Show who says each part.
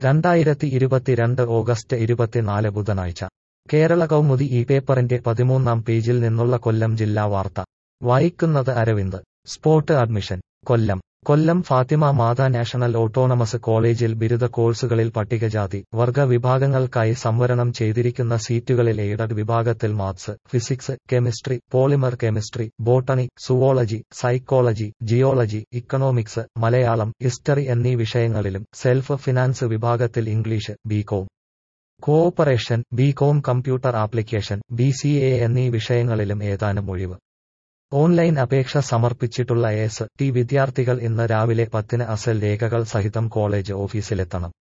Speaker 1: രണ്ടായിരത്തി ഇരുപത്തിരണ്ട് ഓഗസ്റ്റ് ഇരുപത്തിനാല് ബുധനാഴ്ച കേരള കൗമുദി ഈ പേപ്പറിന്റെ പതിമൂന്നാം പേജിൽ നിന്നുള്ള കൊല്ലം ജില്ലാ വാർത്ത വായിക്കുന്നത് Aravind spot admission Kollam Kollam Fathima Matha national autonomous കോളേജിൽ ബിരുദ കോഴ്സുകളിൽ പട്ടികജാതി വർഗ വിഭാഗങ്ങൾക്കായി സംവരണം ചെയ്തിരിക്കുന്ന സീറ്റുകളിൽ എയ്ഡഡ് വിഭാഗത്തിൽ maths physics chemistry polymer chemistry botany zoology psychology geology economics Malayalam history എന്നീ വിഷയങ്ങളിലും സെൽഫ് ഫിനാൻസ് വിഭാഗത്തിൽ English B Com cooperation B Com computer application B C A എന്നീ വിഷയങ്ങളിലും ഏതാനും ഒഴിവ് ഓൺലൈൻ അപേക്ഷ സമർപ്പിച്ചിട്ടുള്ള എസ് ടി വിദ്യാർത്ഥികൾ ഇന്ന് രാവിലെ പത്തിന് അസൽ രേഖകൾ സഹിതം കോളേജ് ഓഫീസിലെത്തണം